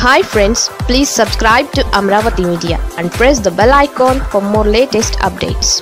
hi friends please subscribe to Amaravati media and press the bell icon for more latest updates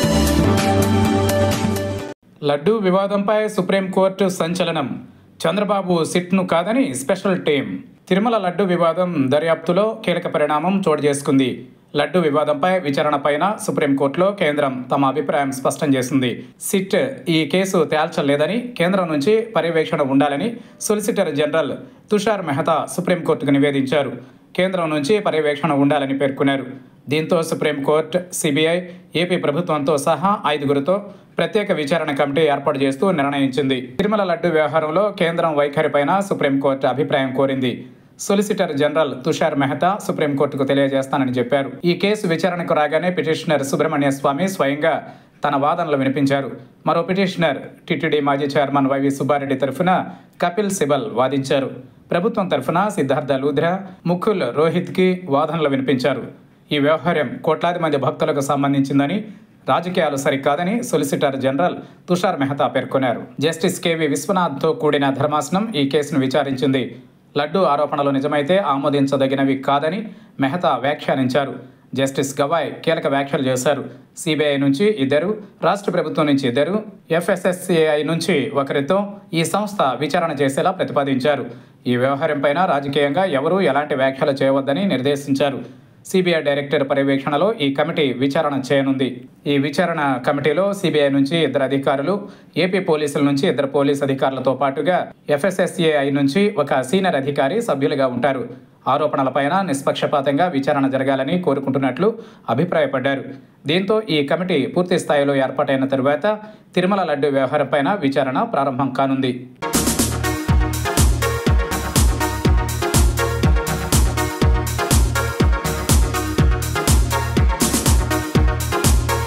laddu వివాదంపై supreme court సంచలనం చంద్రబాబు సిట్ను కాదని special team Tirumala laddu వివాదం దర్యాప్తులో కీలక పరిణామం చోటు చేసుకుంది లడ్డు వివాదంపై విచారణపైన సుప్రీంకోర్టులో కేంద్రం తమ అభిప్రాయం స్పష్టం చేసింది సిట్ ఈ కేసు తేల్చలేదని కేంద్రం నుంచి పర్యవేక్షణ ఉండాలని సొలిసిటర్ జనరల్ తుషార్ మెహతా సుప్రీంకోర్టుకు నివేదించారు కేంద్రం నుంచి పర్యవేక్షణ ఉండాలని పేర్కొన్నారు దీంతో సుప్రీంకోర్టు సిబిఐ ఏపీ ప్రభుత్వంతో సహా ఐదుగురితో ప్రత్యేక విచారణ కమిటీ ఏర్పాటు చేస్తూ నిర్ణయించింది తిరుమల లడ్డు వ్యవహారంలో కేంద్రం వైఖరిపైన సుప్రీంకోర్టు అభిప్రాయం కోరింది సొలిసిటర్ జనరల్ తుషార్ మెహతా సుప్రీంకోర్టుకు తెలియజేస్తానని చెప్పారు ఈ కేసు విచారణకు రాగానే పిటిషనర్ సుబ్రహ్మణ్య స్వామి స్వయంగా తన వాదనలు వినిపించారు మరో పిటిషనర్ టిటిడి మాజీ చైర్మన్ వైవి సుబ్బారెడ్డి తరఫున కపిల్ సిబల్ వాదించారు ప్రభుత్వం తరఫున సిద్ధార్థ లూధ్రా ముకుల్ రోహిత్కి వాదనలు వినిపించారు ఈ వ్యవహారం కోట్లాది మంది భక్తులకు సంబంధించిందని రాజకీయాలు సరికాదని సొలిసిటర్ జనరల్ తుషార్ మెహతా పేర్కొన్నారు జస్టిస్ కేవి విశ్వనాథ్తో కూడిన ధర్మాసనం ఈ కేసును విచారించింది లడ్డు ఆరోపణలు నిజమైతే ఆమోదించదగినవి కాదని మెహతా వ్యాఖ్యానించారు జస్టిస్ గవాయ్ కీలక వ్యాఖ్యలు చేశారు సిబిఐ నుంచి ఇద్దరు రాష్ట్ర ప్రభుత్వం నుంచి ఇద్దరు ఎఫ్ఎస్ఎస్సిఐ నుంచి ఒకరితో ఈ సంస్థ విచారణ చేసేలా ప్రతిపాదించారు ఈ వ్యవహారంపైన రాజకీయంగా ఎవరూ ఎలాంటి వ్యాఖ్యలు చేయవద్దని నిర్దేశించారు సిబిఐ డైరెక్టర్ పర్యవేక్షణలో ఈ కమిటీ విచారణ చేయనుంది ఈ విచారణ కమిటీలో సిబిఐ నుంచి ఇద్దరు అధికారులు ఏపీ పోలీసుల నుంచి ఇద్దరు పోలీస్ అధికారులతో పాటుగా ఎఫ్ఎస్ఎస్ఏఐ నుంచి ఒక సీనియర్ అధికారి సభ్యులుగా ఉంటారు ఆరోపణలపైన నిష్పక్షపాతంగా విచారణ జరగాలని కోరుకుంటున్నట్లు అభిప్రాయపడ్డారు దీంతో ఈ కమిటీ పూర్తి స్థాయిలో ఏర్పాటైన తరువాత తిరుమల లడ్డు వ్యవహారంపైన విచారణ ప్రారంభం కానుంది